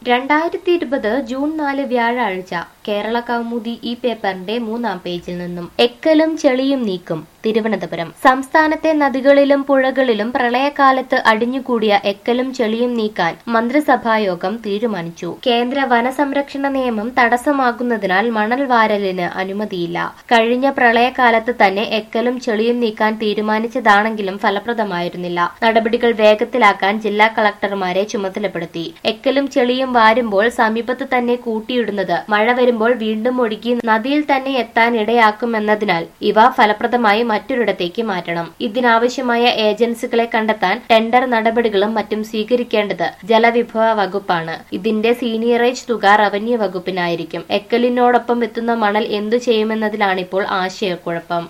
രണ്ടായിരത്തി ഇരുപത് ജൂൺ നാല് വ്യാഴാഴ്ച കേരള കൗമുദി ഈ പേപ്പറിന്റെ മൂന്നാം പേജിൽ നിന്നും എക്കലും ചെളിയും നീക്കും തിരുവനന്തപുരം സംസ്ഥാനത്തെ നദികളിലും പുഴകളിലും പ്രളയകാലത്ത് അടിഞ്ഞുകൂടിയ എക്കലും ചെളിയും നീക്കാൻ മന്ത്രിസഭായോഗം തീരുമാനിച്ചു കേന്ദ്ര വനസംരക്ഷണ നിയമം തടസ്സമാകുന്നതിനാൽ മണൽ വാരലിന് അനുമതിയില്ല കഴിഞ്ഞ പ്രളയകാലത്ത് തന്നെ എക്കലും ചെളിയും നീക്കാൻ തീരുമാനിച്ചതാണെങ്കിലും ഫലപ്രദമായിരുന്നില്ല നടപടികൾ വേഗത്തിലാക്കാൻ ജില്ലാ കളക്ടർമാരെ ചുമതലപ്പെടുത്തി എക്കലും ചെളിയും വാരുമ്പോൾ സമീപത്ത് തന്നെ കൂട്ടിയിടുന്നത് മഴ വരുമ്പോൾ വീണ്ടും ഒഴുകി നദിയിൽ തന്നെ എത്താൻ ഇടയാക്കുമെന്നതിനാൽ ഇവ ഫലപ്രദമായി മറ്റൊരിടത്തേക്ക് മാറ്റണം ഇതിനാവശ്യമായ ഏജൻസികളെ കണ്ടെത്താൻ ടെൻഡർ നടപടികളും മറ്റും സ്വീകരിക്കേണ്ടത് ജലവിഭവ വകുപ്പാണ് ഇതിന്റെ സീനിയറേജ് തുക റവന്യൂ വകുപ്പിനായിരിക്കും എക്കലിനോടൊപ്പം എത്തുന്ന മണൽ എന്തു ചെയ്യുമെന്നതിലാണിപ്പോൾ ആശയക്കുഴപ്പം